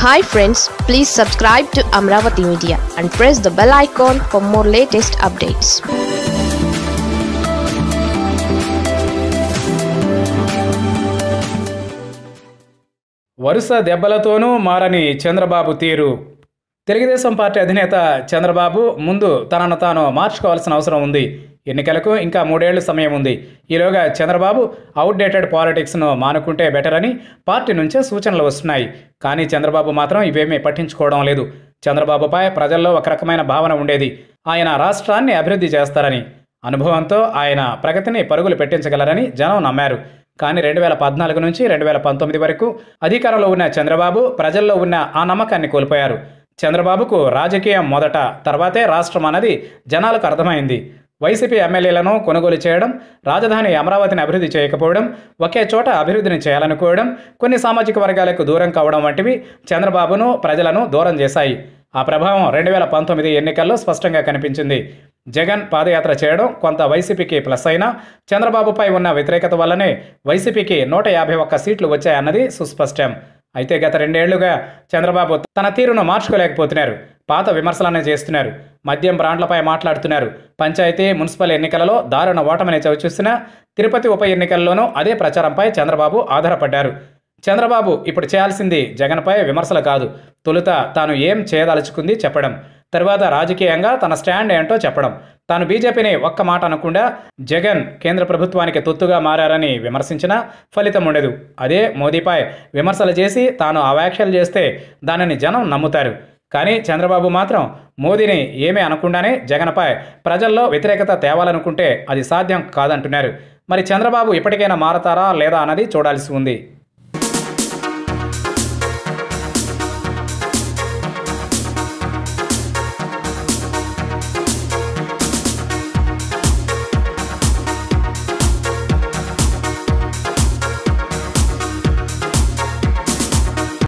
hi friends please subscribe to Amaravati media and press the bell icon for more latest updates వరుస దెబ్బలతోనూ మారని చంద్రబాబు తీరు Telugu Desam party అధినేత చంద్రబాబు ముందు తనను తాను మార్చుకోవాల్సిన అవసరం ఉంది ఎన్నికలకు ఇంకా మూడేళ్ల సమయం ఉంది ఈలోగా చంద్రబాబు అవుట్డేటెడ్ పాలిటిక్స్ను మానుకుంటే బెటర్ అని పార్టీ నుంచే సూచనలు వస్తున్నాయి కానీ చంద్రబాబు మాత్రం ఇవేమీ పట్టించుకోవడం లేదు చంద్రబాబుపై ప్రజల్లో ఒక రకమైన భావన ఉండేది ఆయన రాష్ట్రాన్ని అభివృద్ధి చేస్తారని అనుభవంతో ఆయన ప్రగతిని పరుగులు పెట్టించగలరని జనం నమ్మారు కానీ రెండు వేల పద్నాలుగు నుంచి రెండు వేల పంతొమ్మిది వరకు అధికారంలో ఉన్న చంద్రబాబు ప్రజల్లో ఉన్న ఆ నమ్మకాన్ని కోల్పోయారు చంద్రబాబుకు రాజకీయం మొదట తర్వాతే రాష్ట్రం అన్నది జనాలకు అర్థమైంది వైసీపీ ఎమ్మెల్యేలను కొనుగోలు చేయడం రాజధాని అమరావతిని అభివృద్ధి చేయకపోవడం ఒకే చోట అభివృద్ధిని చేయాలనుకోవడం కొన్ని సామాజిక వర్గాలకు దూరం కావడం వంటివి చంద్రబాబును ప్రజలను దూరం చేశాయి ఆ ప్రభావం రెండు వేల పంతొమ్మిది ఎన్నికల్లో స్పష్టంగా కనిపించింది జగన్ పాదయాత్ర చేయడం కొంత వైసీపీకి ప్లస్ అయినా చంద్రబాబుపై ఉన్న వ్యతిరేకత వల్లనే వైసీపీకి నూట యాభై ఒక్క సీట్లు వచ్చాయన్నది సుస్పష్టం అయితే గత రెండేళ్లుగా చంద్రబాబు తన తీరును మార్చుకోలేకపోతున్నారు పాత విమర్శలనే చేస్తున్నారు మద్యం బ్రాండ్లపై మాట్లాడుతున్నారు పంచాయతీ మున్సిపల్ ఎన్నికలలో దారుణ ఓటమిని చవిచూసినా తిరుపతి ఉప ఎన్నికల్లోనూ అదే ప్రచారంపై చంద్రబాబు ఆధారపడ్డారు చంద్రబాబు ఇప్పుడు చేయాల్సింది జగన్పై విమర్శలు కాదు తొలుత తాను ఏం చేయదలుచుకుంది చెప్పడం తర్వాత రాజకీయంగా తన స్టాండ్ ఏంటో చెప్పడం తాను బీజేపీని ఒక్క మాట అనకుండా జగన్ కేంద్ర ప్రభుత్వానికి తొత్తుగా మారని విమర్శించినా ఫలితం ఉండదు అదే మోదీపై విమర్శలు చేసి తాను ఆ వ్యాఖ్యలు చేస్తే దానిని జనం నమ్ముతారు కానీ చంద్రబాబు మాత్రం మోదీని ఏమీ అనకుండానే జగన్పై ప్రజల్లో వ్యతిరేకత తేవాలనుకుంటే అది సాధ్యం కాదంటున్నారు మరి చంద్రబాబు ఇప్పటికైనా మారతారా లేదా అన్నది చూడాల్సి ఉంది